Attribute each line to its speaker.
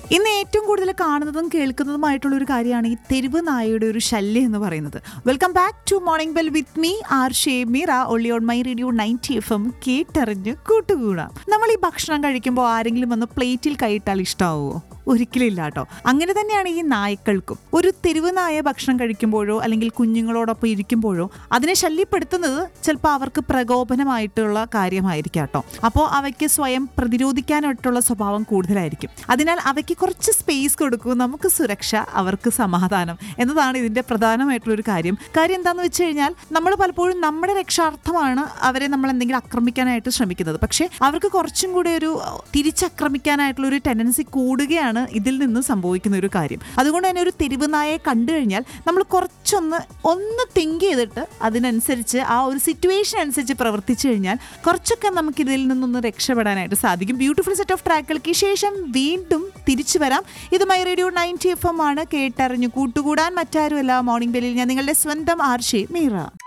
Speaker 1: ഇന്ന് ഏറ്റവും കൂടുതൽ കാണുന്നതും കേൾക്കുന്നതുമായിട്ടുള്ള ഒരു കാര്യമാണ് ഈ തെരുവ് നായയുടെ ഒരു ശല്യം എന്ന് പറയുന്നത് welcome back to morning bell with me R Shemira ഒള്ളി on my radio ninety F M കേട്ടറിഞ്ഞ് കൂട്ടുകൂടാം നമ്മൾ ഈ ഭക്ഷണം കഴിക്കുമ്പോൾ ആരെങ്കിലും വന്ന് പ്ലേറ്റിൽ കൈയിട്ടാൽ ഇഷ്ടാവുമോ ഒരിക്കലും ഇല്ല കേട്ടോ അങ്ങനെ തന്നെയാണ് ഈ നായ്ക്കൾക്കും ഒരു തെരുവ് നായ ഭക്ഷണം കഴിക്കുമ്പോഴോ അല്ലെങ്കിൽ കുഞ്ഞുങ്ങളോടൊപ്പം ഇരിക്കുമ്പോഴോ അതിനെ ശല്യപ്പെടുത്തുന്നത് ചിലപ്പോൾ അവർക്ക് പ്രകോപനമായിട്ടുള്ള കാര്യമായിരിക്കാം കേട്ടോ അപ്പോൾ അവയ്ക്ക് സ്വയം പ്രതിരോധിക്കാനായിട്ടുള്ള സ്വഭാവം കൂടുതലായിരിക്കും അതിനാൽ അവയ്ക്ക് കുറച്ച് സ്പേസ് കൊടുക്കൂ നമുക്ക് സുരക്ഷ അവർക്ക് സമാധാനം എന്നതാണ് ഇതിന്റെ പ്രധാനമായിട്ടുള്ള ഒരു കാര്യം കാര്യം എന്താണെന്ന് വെച്ച് കഴിഞ്ഞാൽ നമ്മൾ പലപ്പോഴും നമ്മുടെ രക്ഷാർത്ഥമാണ് അവരെ നമ്മൾ എന്തെങ്കിലും ആക്രമിക്കാനായിട്ട് ശ്രമിക്കുന്നത് പക്ഷേ അവർക്ക് കുറച്ചും കൂടി ഒരു തിരിച്ചാക്രമിക്കാനായിട്ടുള്ള ഒരു ടെൻഡൻസി കൂടുകയാണ് ഇതിൽ നിന്ന് സംഭവിക്കുന്ന ഒരു കാര്യം അതുകൊണ്ട് തന്നെ ഒരു തെരുവ് നായയെ കണ്ടു കഴിഞ്ഞാൽ നമ്മൾ കുറച്ചൊന്ന് ഒന്ന് തിങ്ക് ചെയ്തിട്ട് അതിനനുസരിച്ച് ആ ഒരു സിറ്റുവേഷൻ അനുസരിച്ച് പ്രവർത്തിച്ചു കഴിഞ്ഞാൽ കുറച്ചൊക്കെ നമുക്ക് ഇതിൽ നിന്നൊന്ന് രക്ഷപ്പെടാനായിട്ട് സാധിക്കും ബ്യൂട്ടിഫുൾ സെറ്റ് ഓഫ് ട്രാക്കുകൾക്ക് ശേഷം വീണ്ടും തിരിച്ചു വരാം ഇത് my radio ninety F M ആണ് കേട്ടറിഞ്ഞു കൂട്ടുകൂടാൻ മറ്റാരുമല്ല മോർണിംഗ് ബെല്ലിൽ ഞാൻ നിങ്ങളുടെ സ്വന്തം ആർഷി മീറ